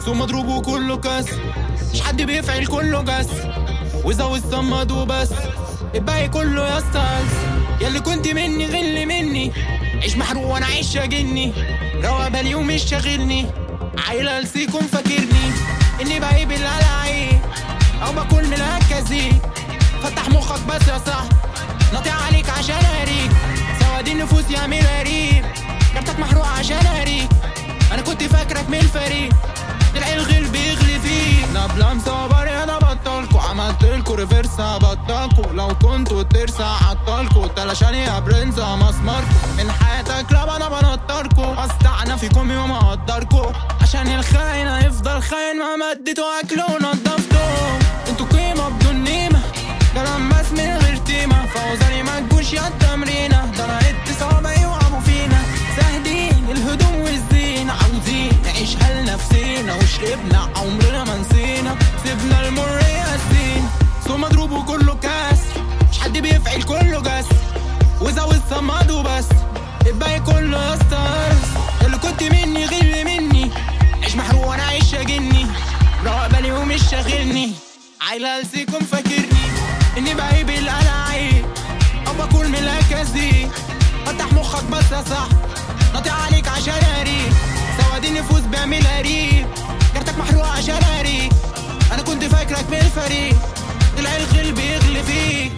سو مضروب وكله كاس مش حد بيفعل كله جس وزود صمد وبس الباقي كله يا ستايلز ياللي كنت مني غل مني عيش محروق وانا عايش جني روى بالي ومش شاغلني عيلة لسيكم فاكرني اني بعيب القلعي او بكون مركزي فتح مخك بس يا صاحبي ناطي عليك عشان اريك سواد النفوس يا امير غريب كارتك محروق عشان اريك انا كنت فاكرك من الفريق طلع الغل بيغلي فيه نبلة مصبر انا بطلكوا عملتلكوا ريفرس هبطلكوا لو كنتوا ترسى عطلكوا تلاشاني يا برنس مسمركوا من حياتك لا انا بنطركوا استعنى فيكم يوم اقدركوا عشان الخاين هيفضل خاين ما مديتوا اكله ونضفته انتوا قيمة بدون نيمة كلام بس من غير تيمة فوزاني ما تجوش يا التمرينة ده انا اتصابة يوقعوا فينا ساهدين الهدوم والزينة عاوزين نعيشها لنفسينا وشربنا عمرنا ما نسينا سيبنا المر ياسين سو مضروب وكله كسر مش حد بيفعل كله جس وزود صمد وبس الباقي كله يا ستارز اللي كنت مني غل مني عيش محروق وانا عايش جني روق بالي ومش شاغلني عيلة لسيكم فاكرني اني بعيب القلعي او بكون من الاكازي فتح مخك بس يا صاحبي ناطي عليك عشان اريك سواد النفوس بيعمل قريب كارتك محروق عشان اريك انا كنت فاكرك من الفريق طلع الغل بيغلي فيك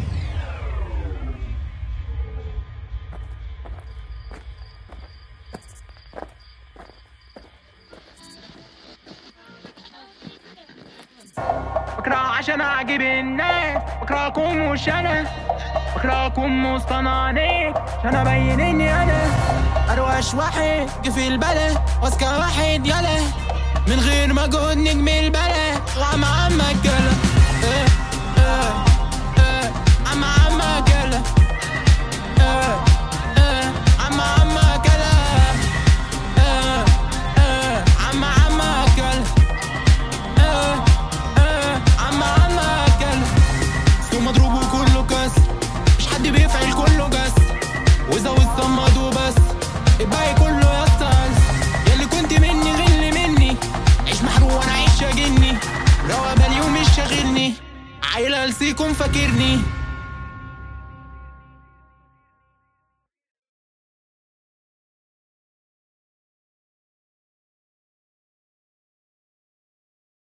بكره عشان اعجب الناس بكرهكم مش انا بكرهكم مصطنعين عشان ابين اني انا اروش واحد جه في البلا واذكى واحد يلا من غير مجهود نجم البلا وعم عمك يلا إيه إيه إيه عم عمك يلا إيه إيه عم عمك يلا إيه إيه عم عمك يلا إيه إيه عم عمك يلا سو مضروب وكله كسر مش حد بيفعل كله جس وزود صمد وبس الباقي كله يا ستايلز ياللي كنت مني غل مني عيش محروق وانا عايش جني روى بالي ومش شاغلني عيلة لسيكم فاكرني